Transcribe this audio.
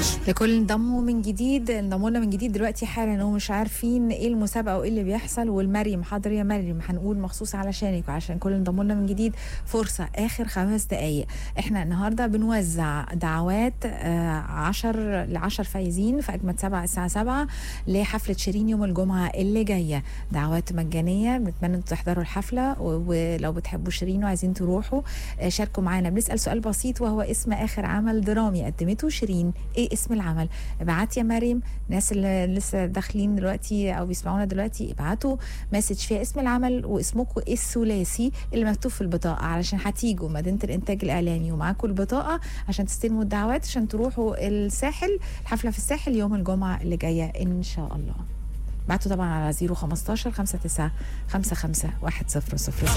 لكل انضموا من جديد انضموا لنا من جديد دلوقتي حالا ومش عارفين ايه المسابقه وايه اللي بيحصل والمريم حاضر يا مريم هنقول مخصوص علشانك وعشان كل انضموا لنا من جديد فرصه اخر خمس دقائق احنا النهارده بنوزع دعوات آه 10 ل 10 فايزين في اجمد سبعة الساعه 7 لحفله شيرين يوم الجمعه اللي جايه دعوات مجانيه بنتمنى انتوا تحضروا الحفله و- ولو بتحبوا شيرين وعايزين تروحوا آه، شاركوا معانا بنسال سؤال بسيط وهو اسم اخر عمل درامي قدمته شيرين ايه اسم العمل ابعت يا مريم الناس اللي لسه داخلين دلوقتي او بيسمعونا دلوقتي ابعتوا مسج فيها اسم العمل واسمكم ايه الثلاثي اللي مكتوب في البطاقه علشان هتيجوا مدينه الانتاج الاعلامي ومعاكم البطاقه عشان تستلموا الدعوات عشان تروحوا الساحل الحفله في الساحل يوم الجمعه اللي جايه ان شاء الله بعتوا طبعا على 015 59 55 100